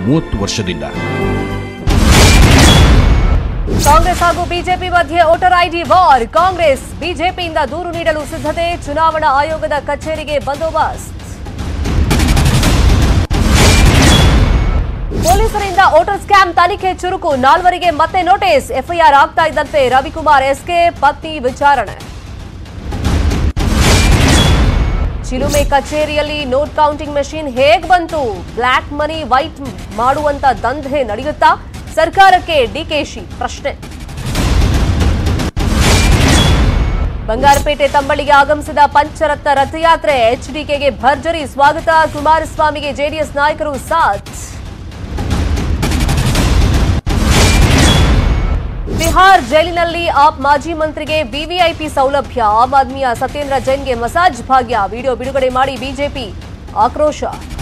ಮೂವತ್ತು ವರ್ಷದಿಂದ ಕಾಂಗ್ರೆಸ್ ಹಾಗೂ ಬಿಜೆಪಿ ಮಧ್ಯೆ ವೋಟರ್ ಐಡಿ ವಾರ್ ಕಾಂಗ್ರೆಸ್ ಬಿಜೆಪಿಯಿಂದ ದೂರು ನೀಡಲು ಸಿದ್ಧತೆ ಚುನಾವಣಾ ಆಯೋಗದ ಕಚೇರಿಗೆ ಬಂದೋಬಸ್ತ್ ಪೊಲೀಸರಿಂದ ವೋಟರ್ ಸ್ಕ್ಯಾಮ್ ತನಿಖೆ ಚುರುಕು ನಾಲ್ವರಿಗೆ ಮತ್ತೆ ನೋಟಿಸ್ ಎಫ್ಐಆರ್ ಆಗ್ತಾ ಇದ್ದಂತೆ ರವಿಕುಮಾರ್ ಎಸ್ಕೆ ಪತ್ನಿ ವಿಚಾರಣೆ ಚಿಲುಮೆ ಕಚೇರಿಯಲ್ಲಿ ನೋಟ್ ಕೌಂಟಿಂಗ್ ಮೆಷಿನ್ ಹೇಗ್ ಬಂತು ಬ್ಲ್ಯಾಕ್ ಮನಿ ವೈಟ್ ಮಾಡುವಂತ ದಂಧೆ ನಡೆಯುತ್ತಾ ಸರ್ಕಾರಕ್ಕೆ ಡಿಕೆಶಿ ಪ್ರಶ್ನೆ ಬಂಗಾರಪೇಟೆ ತಂಬಳಿಗೆ ಆಗಮಿಸಿದ ಪಂಚರತ್ನ ರಥಯಾತ್ರೆ ಎಚ್ಡಿಕೆಗೆ ಭರ್ಜರಿ ಸ್ವಾಗತ ಕುಮಾರಸ್ವಾಮಿಗೆ ಜೆಡಿಎಸ್ ನಾಯಕರು ಸಾಥ್ ಬಿಹಾರ್ ಜೈಲಿನಲ್ಲಿ ಆಪ್ ಮಾಜಿ ಮಂತ್ರಿಗೆ ವಿವಿಐಪಿ ಸೌಲಭ್ಯ ಆಮ್ ಆದ್ಮಿಯ ಸತ್ಯೇಂದ್ರ ಜೈನ್ಗೆ ಮಸಾಜ್ ಭಾಗ್ಯ ವಿಡಿಯೋ ಬಿಡುಗಡೆ ಮಾಡಿ ಬಿಜೆಪಿ ಆಕ್ರೋಶ